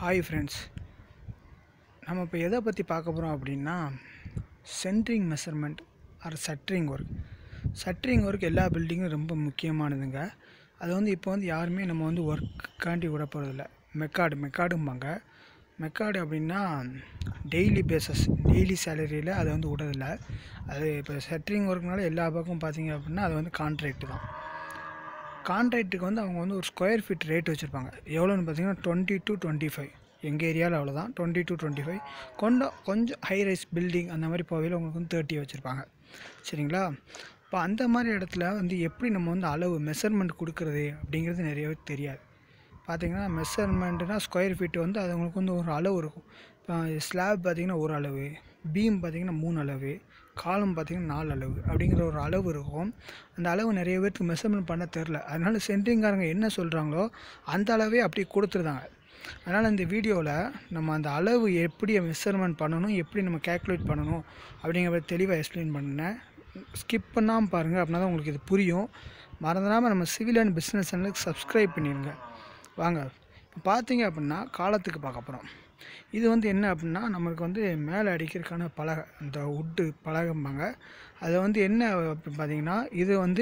hi friends நம்ம இப்போ எதை பற்றி பார்க்க போகிறோம் அப்படின்னா centering measurement or shuttering work shuttering work எல்லா பில்டிங்கும் ரொம்ப முக்கியமானதுங்க அது வந்து இப்போ வந்து யாருமே நம்ம வந்து ஒர்க்காண்டி விட போகிறதில்ல மெக்காடு மெக்காடும்பாங்க மெக்காடு அப்படின்னா டெய்லி பேசஸ் டெய்லி சேலரியில் அதை வந்து விடுறதில்ல அது இப்போ சட்ரிங் ஒர்க்னால எல்லா பக்கமும் பார்த்தீங்க அப்படின்னா அது வந்து கான்ட்ராக்ட் தான் கான்ட்ராக்ட்டுக்கு வந்து அவங்க வந்து ஒரு ஸ்கொயர் ஃபீட் ரேட் வச்சுருப்பாங்க எவ்வளோன்னு பார்த்தீங்கன்னா டுவெண்ட்டி டு டுவெண்ட்டி ஃபைவ் எங்கள் ஏரியாவில் அவ்வளோதான் டுவெண்ட்டி டு டுவெண்ட்டி ஃபைவ் கொஞ்சம் கொஞ்சம் ஹை ரைஸ் பில்டிங் அந்த மாதிரி போகையில் உங்களுக்கு வந்து தேர்ட்டி வச்சுருப்பாங்க சரிங்களா இப்போ அந்த மாதிரி இடத்துல வந்து எப்படி நம்ம வந்து அளவு மெஷர்மெண்ட் கொடுக்குறது அப்படிங்கிறது நிறைய பேருக்கு தெரியாது பார்த்தீங்கன்னா மெஷர்மெண்ட்டுனா ஸ்கொயர் ஃபீட் வந்து அது உங்களுக்கு வந்து ஒரு அளவு இருக்கும் இப்போ ஸ்லாப் பார்த்தீங்கன்னா ஒரு அளவு பீம் பார்த்தீங்கன்னா மூணு அளவு காலம் பார்த்தீங்கன்னா நாலு அளவு அப்படிங்கிற ஒரு அளவு இருக்கும் அந்த அளவு நிறைய பேருக்கு மெஷர்மெண்ட் பண்ண தெரில அதனால சென்ட்ரிங்காரங்க என்ன சொல்கிறாங்களோ அந்த அளவே அப்படியே கொடுத்துருந்தாங்க அதனால் இந்த வீடியோவில் நம்ம அந்த அளவு எப்படி மெஷர்மெண்ட் பண்ணணும் எப்படி நம்ம கேல்குலேட் பண்ணணும் அப்படிங்கிறத தெளிவாக எக்ஸ்பிளைன் பண்ணேன் ஸ்கிப் பண்ணாமல் பாருங்கள் அப்படின்னா தான் உங்களுக்கு இது புரியும் மறந்துடாமல் நம்ம சிவில் அண்ட் பிஸ்னஸ் சேனலுக்கு சப்ஸ்கிரைப் பண்ணிடுங்க வாங்க இப்போ பார்த்தீங்க அப்படின்னா காலத்துக்கு பார்க்க போகிறோம் இது வந்து என்ன அப்படின்னா நம்மளுக்கு வந்து மேலே அடிக்கிறதுக்கான பலகை இந்த உட்டு பலகைம்பாங்க அது வந்து என்ன அப்படின்னு பார்த்தீங்கன்னா இது வந்து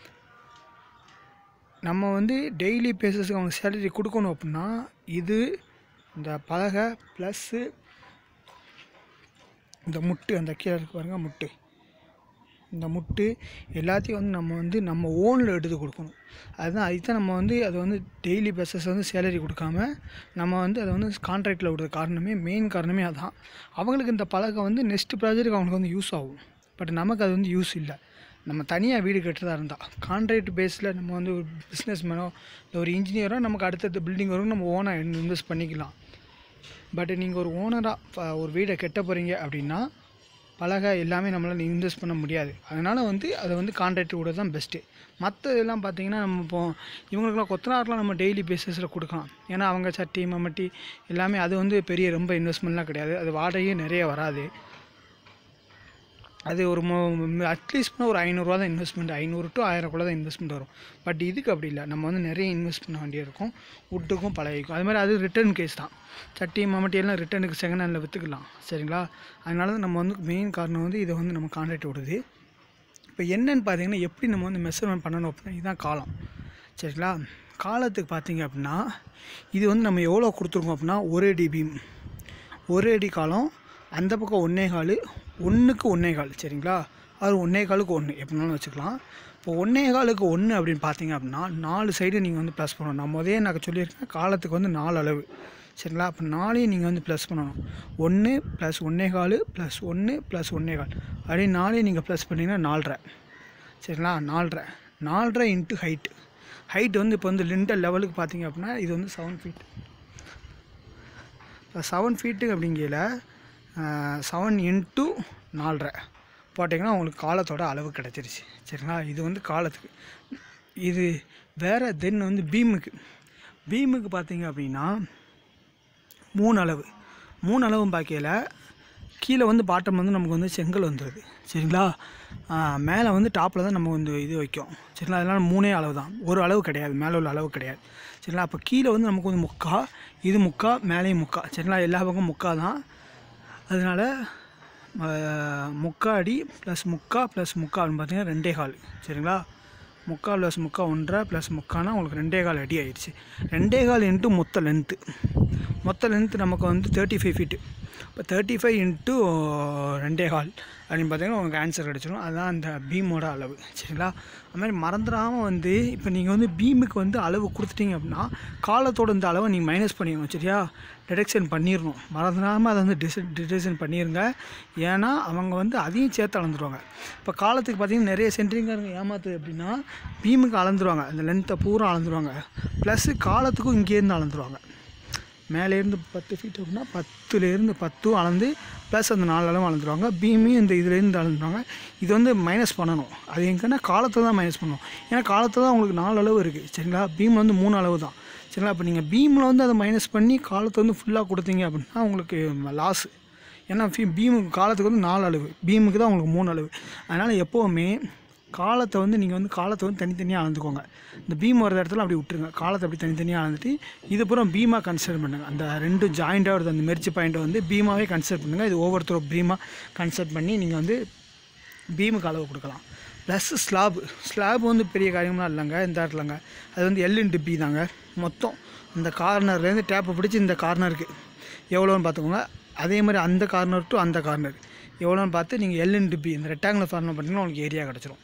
நம்ம வந்து டெய்லி பேசஸ்க்கு அவங்க சேலரி கொடுக்கணும் அப்படின்னா இது இந்த பலகை ப்ளஸ்ஸு இந்த முட்டு அந்த கீழே இருக்கு பாருங்க முட்டு இந்த முட்டு எல்லாத்தையும் வந்து நம்ம வந்து நம்ம ஓனில் எடுத்து கொடுக்கணும் அதுதான் அதுதான் நம்ம வந்து அது வந்து டெய்லி பேசஸ் வந்து சேலரி கொடுக்காம நம்ம வந்து அதை வந்து கான்ட்ராக்டில் விடுறது காரணமே மெயின் காரணமே அதான் அவங்களுக்கு இந்த பழக்கம் வந்து நெக்ஸ்ட் ப்ராஜெக்ட்டுக்கு அவங்களுக்கு வந்து யூஸ் ஆகும் பட் நமக்கு அது வந்து யூஸ் இல்லை நம்ம தனியாக வீடு கட்டுறதா இருந்தால் கான்ட்ராக்ட் பேஸில் நம்ம வந்து ஒரு பிஸ்னஸ் மேனோ இல்லை ஒரு இன்ஜினியரோ நமக்கு அடுத்தடுத்த பில்டிங் வரும் நம்ம ஓனாக இன்வெஸ்ட் பண்ணிக்கலாம் பட் நீங்கள் ஒரு ஓனராக ஒரு வீடை கட்ட போகிறீங்க அப்படின்னா பலகை எல்லாமே நம்மளால் இன்வெஸ்ட் பண்ண முடியாது அதனால் வந்து அதை வந்து கான்ட்ராக்ட் கூட தான் பெஸ்ட்டு மற்ற இதெல்லாம் பார்த்தீங்கன்னா நம்ம இப்போ இவங்களுக்குலாம் கொத்தனாருக்குலாம் நம்ம டெய்லி பேசிஸில் கொடுக்கலாம் ஏன்னா அவங்க சட்டி மம்மட்டி எல்லாமே அது வந்து பெரிய ரொம்ப இன்வெஸ்ட்மெண்ட்லாம் கிடையாது அது வாடகையும் நிறைய வராது அது ஒரு அட்லீஸ்ட் ஒரு ஐநூறுரூவா தான் இன்வெஸ்ட்மெண்ட் ஐநூறு டு ஆயிரக்குள்ளே தான் இன்வெஸ்ட்மெண்ட் வரும் பட் இதுக்கு அப்படி இல்லை நம்ம வந்து நிறைய இன்வெஸ்ட் பண்ண வேண்டியிருக்கும் உட்டுக்கும் பழகிக்கும் அது மாதிரி அது ரிட்டர்ன் கேஸ் தான் சட்டி மம்மட்டி எல்லாம் ரிட்டர்னுக்கு செகண்ட் ஹேண்டில் விற்றுக்கலாம் சரிங்களா அதனால தான் நம்ம வந்து மெயின் காரணம் வந்து இதை வந்து நம்ம கான்ட்ராக்ட் விடுது இப்போ என்னென்னு பார்த்தீங்கன்னா எப்படி நம்ம வந்து மெஷர்மெண்ட் பண்ணணும் அப்படின்னா இதுதான் காலம் சரிங்களா காலத்துக்கு பார்த்தீங்க அப்படின்னா இது வந்து நம்ம எவ்வளோ கொடுத்துருக்கோம் அப்படின்னா ஒரு அடி பீம் ஒரு அடி காலம் அந்த பக்கம் ஒன்றே கால் ஒன்றுக்கு ஒன்றே கால் சரிங்களா அது ஒன்றே காலுக்கு ஒன்று எப்படினாலும் வச்சுக்கலாம் இப்போ ஒன்றே காலுக்கு ஒன்று அப்படின்னு பார்த்தீங்க அப்படின்னா நாலு சைடு நீங்கள் வந்து ப்ளஸ் பண்ணணும் நான் முதலே நான் சொல்லியிருக்கேன் காலத்துக்கு வந்து நாலு அளவு சரிங்களா அப்போ நாளையும் நீங்கள் வந்து ப்ளஸ் பண்ணணும் ஒன்று ப்ளஸ் ஒன்றே கால் ப்ளஸ் ஒன்று ப்ளஸ் ஒன்றே கால் அப்படி நாளையும் நீங்கள் ப்ளஸ் பண்ணிங்கன்னா நாலரை சரிங்களா நாலரை நாலரை இன்ட்டு ஹைட்டு ஹைட் வந்து இப்போ வந்து லிண்டல் லெவலுக்கு பார்த்தீங்க அப்படின்னா இது வந்து செவன் ஃபீட் இப்போ செவன் ஃபீட்டு அப்படிங்கிற செவன் இன்ட்டு நாலரை போட்டிங்கன்னா உங்களுக்கு காலத்தோட அளவு கிடச்சிருச்சு சரிங்களா இது வந்து காலத்துக்கு இது வேறு தென் வந்து பீமுக்கு பீமுக்கு பார்த்தீங்க அப்படின்னா மூணு அளவு மூணு அளவும் பார்க்கையில் கீழே வந்து பாட்டம் வந்து நமக்கு வந்து செங்கல் வந்துடுது சரிங்களா மேலே வந்து டாப்பில் தான் நம்ம வந்து இது வைக்கும் சரிங்களா அதனால் மூணே அளவு தான் ஒரு அளவு கிடையாது மேலே உள்ள அளவு கிடையாது சரிங்களா அப்போ கீழே வந்து நமக்கு வந்து முக்கா இது முக்கா மேலேயும் முக்கா சரிங்களா எல்லா பக்கம் முக்கா தான் அதனால் முக்கா அடி ப்ளஸ் முக்கா ப்ளஸ் முக்கா அப்படின்னு பார்த்தீங்கன்னா ரெண்டே கால் சரிங்களா முக்கா ப்ளஸ் முக்கா ஒன்றரை ப்ளஸ் முக்கானா உங்களுக்கு ரெண்டே கால் அடி ஆயிடுச்சு ரெண்டே கால் இன்ட்டு மொத்த லென்த்து மொத்த லென்த்து நமக்கு வந்து தேர்ட்டி ஃபைவ் ஃபீட்டு இப்போ தேர்ட்டி ஃபைவ் இன்ட்டு ரெண்டே கால் அப்படின்னு பார்த்தீங்கன்னா உங்களுக்கு ஆன்சர் கிடச்சிடும் அதுதான் அந்த பீமோட அளவு சரிங்களா அது மாதிரி மறந்துடாமல் வந்து இப்போ நீங்கள் வந்து பீமுக்கு வந்து அளவு கொடுத்துட்டீங்க அப்படின்னா காலத்தோட இந்த அளவை நீங்கள் மைனஸ் பண்ணிடணும் சரியா டிடெக்ஷன் பண்ணிடணும் மறந்துடாமல் அதை வந்து டிச டிடெக்ஷன் பண்ணிடுங்க ஏன்னா அவங்க வந்து அதையும் சேர்த்து அளந்துருவாங்க இப்போ காலத்துக்கு பார்த்தீங்கன்னா நிறைய சென்ட்ரிங்காரங்க ஏமாத்துது அப்படின்னா பீமுக்கு அளந்துருவாங்க அந்த லென்த்தை பூரா அளந்துருவாங்க ப்ளஸ்ஸு காலத்துக்கும் இங்கேருந்து அளந்துருவாங்க மேலேருந்து பத்து ஃபீட் அப்படின்னா பத்துலேருந்து பத்தும் அளந்து ப்ளஸ் அந்த நாலு அளவு அளந்துருவாங்க பீமையும் இந்த இதுலேருந்து அளந்துருவாங்க இது வந்து மைனஸ் பண்ணணும் அது எங்கன்னா காலத்தை தான் மைனஸ் பண்ணணும் ஏன்னா காலத்தில் தான் உங்களுக்கு நாலு அளவு இருக்குது சரிங்களா பீமில் வந்து மூணு அளவு தான் சரிங்களா இப்போ நீங்கள் பீமில் வந்து அதை மைனஸ் பண்ணி காலத்தை வந்து ஃபுல்லாக கொடுத்தீங்க அப்படின்னா உங்களுக்கு லாஸு ஏன்னா ஃபீ பீமுக்கு காலத்துக்கு வந்து நாலு அளவு பீமுக்கு தான் உங்களுக்கு மூணு அளவு அதனால் எப்போவுமே காலத்தை வந்து நீங்கள் வந்து காலத்தை வந்து தனித்தனியாக அளந்துக்கோங்க இந்த பீம் வர இடத்துல அப்படி விட்டுருங்க காலத்தை அப்படி தனித்தனியாக அளந்துட்டு இது பூரா பீமாக கன்சிடர் பண்ணுங்கள் அந்த ரெண்டு ஜாயிண்டாக வருது அந்த மெர்ச்சி பாயிண்ட்டை வந்து பீமாவே கன்சிடர் பண்ணுங்கள் இது ஒவ்வொருத்தரும் பீமாக கன்சிடர் பண்ணி நீங்கள் வந்து பீமுக்கு அளவு கொடுக்கலாம் ப்ளஸ் ஸ்லாப் ஸ்லாப் வந்து பெரிய காரியம்லாம் இல்லைங்க இந்த இடத்துலங்க அது வந்து எல் இன்ட்டு பி தாங்க மொத்தம் இந்த கார்னர்லேருந்து டேப்பை பிடிச்சி இந்த கார்னருக்கு எவ்வளோன்னு பார்த்துக்கோங்க அதே மாதிரி அந்த கார்னர் டு அந்த கார்னர் எவ்வளோன்னு பார்த்து நீங்கள் எல் இன்ட்டு பி இந்த ரெக்டாங்குலர் ஃபார்மில் பண்ணிங்கன்னா உங்களுக்கு ஏரியா கிடச்சிரும்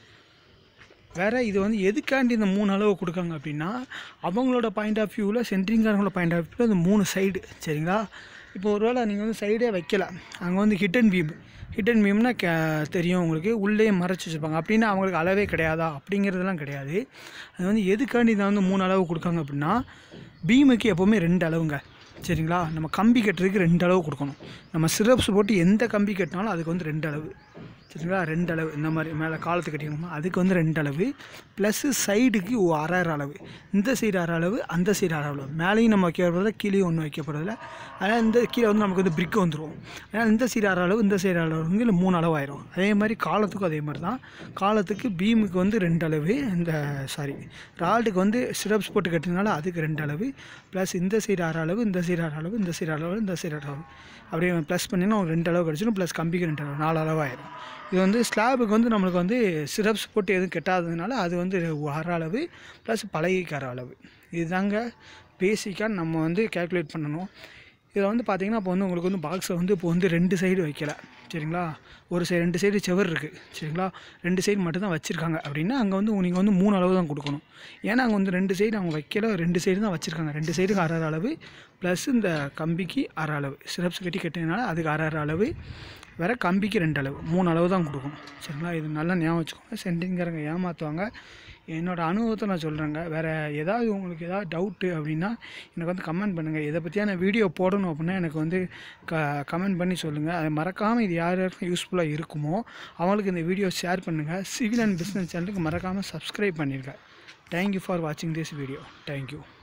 வேறு இது வந்து எதுக்காண்டி இந்த மூணு அளவு கொடுக்காங்க அப்படின்னா அவங்களோட பாயிண்ட் ஆஃப் வியூவில் சென்ட்ரிங்காரங்களோட பாயிண்ட் ஆஃப் வியூவில் இந்த மூணு சைடு சரிங்களா இப்போ ஒருவேளை நீங்கள் வந்து சைடே வைக்கல அங்கே வந்து ஹிட்டன் பீம் ஹிட்டன் பீம்னா கே தெரியும் உங்களுக்கு உள்ளே மறைச்சி வச்சுருப்பாங்க அப்படின்னா அவங்களுக்கு அளவே கிடையாதா அப்படிங்கிறதுலாம் கிடையாது அது வந்து எதுக்காண்டி இதை வந்து மூணு அளவு கொடுக்காங்க அப்படின்னா பீமுக்கு எப்போவுமே ரெண்டு அளவுங்க சரிங்களா நம்ம கம்பி கட்டுறதுக்கு ரெண்டு அளவு கொடுக்கணும் நம்ம சிரப்ஸ் போட்டு எந்த கம்பி கட்டினாலும் அதுக்கு வந்து ரெண்டு அளவு சரிங்களா ரெண்டு அளவு இந்த மாதிரி மேலே காலத்து கட்டிக்கணுமா அதுக்கு வந்து ரெண்டு அளவு ப்ளஸ்ஸு சைடுக்கு ஒ- அரை அரை அளவு இந்த சைடு அரை அளவு அந்த சைடு அரை அளவு மேலேயும் நம்ம வைக்க போகிறதில்ல கீழேயும் ஒன்றும் வைக்க போகிறதில்ல அதனால் இந்த கீழே வந்து நமக்கு வந்து பிரிக்கு வந்துடும் அதனால் இந்த சைடு அரை அளவு இந்த சைடு அரை அளவு வந்து இல்லை மூணு அளவு ஆயிரும் அதே மாதிரி காலத்துக்கும் அதே மாதிரி தான் காலத்துக்கு பீமுக்கு வந்து ரெண்டு அளவு இந்த சாரி ரால்டுக்கு வந்து சிரப்ஸ் போட்டு கட்டினால அதுக்கு ரெண்டு அளவு ப்ளஸ் இந்த சைடு அரை அளவு இந்த சைடு அரை அளவு இந்த சைடு அளவு இந்த சைடு அளவு அப்படியே ப்ளஸ் பண்ணினா ஒரு ரெண்டு அளவு கிடச்சிடும் ப்ளஸ் கம்பிக்கு ரெண்டு அளவு நாலு அளவு ஆயிரும் இது வந்து ஸ்லாபுக்கு வந்து நம்மளுக்கு வந்து சிரப்ஸ் போட்டு எதுவும் கெட்டாததுனால அது வந்து அரை அளவு ப்ளஸ் பழகிக்கு அரை அளவு இதுதாங்க பேசிக்காக நம்ம வந்து கேல்குலேட் பண்ணணும் இதில் வந்து பார்த்தீங்கன்னா இப்போ வந்து உங்களுக்கு வந்து பாக்ஸை வந்து இப்போ வந்து ரெண்டு சைடு வைக்கல சரிங்களா ஒரு சைடு ரெண்டு சைடு செவர் இருக்குது சரிங்களா ரெண்டு சைடு மட்டும் தான் வச்சுருக்காங்க அப்படின்னா அங்கே வந்து நீங்கள் வந்து மூணு அளவு தான் கொடுக்கணும் ஏன்னா அங்கே வந்து ரெண்டு சைடு அவங்க வைக்கல ரெண்டு சைடு தான் வச்சுருக்காங்க ரெண்டு சைடுக்கு அரை அரை அளவு ப்ளஸ் இந்த கம்பிக்கு அரை அளவு சிரப்ஸ் கட்டி கட்டினால அதுக்கு அரை அரை அளவு வேறு கம்பிக்கு ரெண்டு அளவு மூணு அளவு தான் கொடுக்கணும் சரிங்களா இது நல்லா ஞாபகம் வச்சுக்கோங்க சென்டிங்காரங்க ஏமாற்றுவாங்க என்னோட அனுபவத்தை நான் சொல்கிறேங்க வேறு ஏதாவது உங்களுக்கு ஏதாவது டவுட்டு அப்படின்னா எனக்கு வந்து கமெண்ட் பண்ணுங்கள் இதை பற்றியான வீடியோ போடணும் அப்படின்னா எனக்கு வந்து க கமெண்ட் பண்ணி சொல்லுங்கள் அதை மறக்காமல் இது யார் யாருக்கும் யூஸ்ஃபுல்லாக இருக்குமோ அவங்களுக்கு இந்த வீடியோ ஷேர் பண்ணுங்கள் சிவில் அண்ட் பிஸ்னஸ் சேனலுக்கு மறக்காமல் சப்ஸ்கிரைப் பண்ணிடுங்க தேங்க்யூ ஃபார் வாட்சிங் திஸ் வீடியோ தேங்க்யூ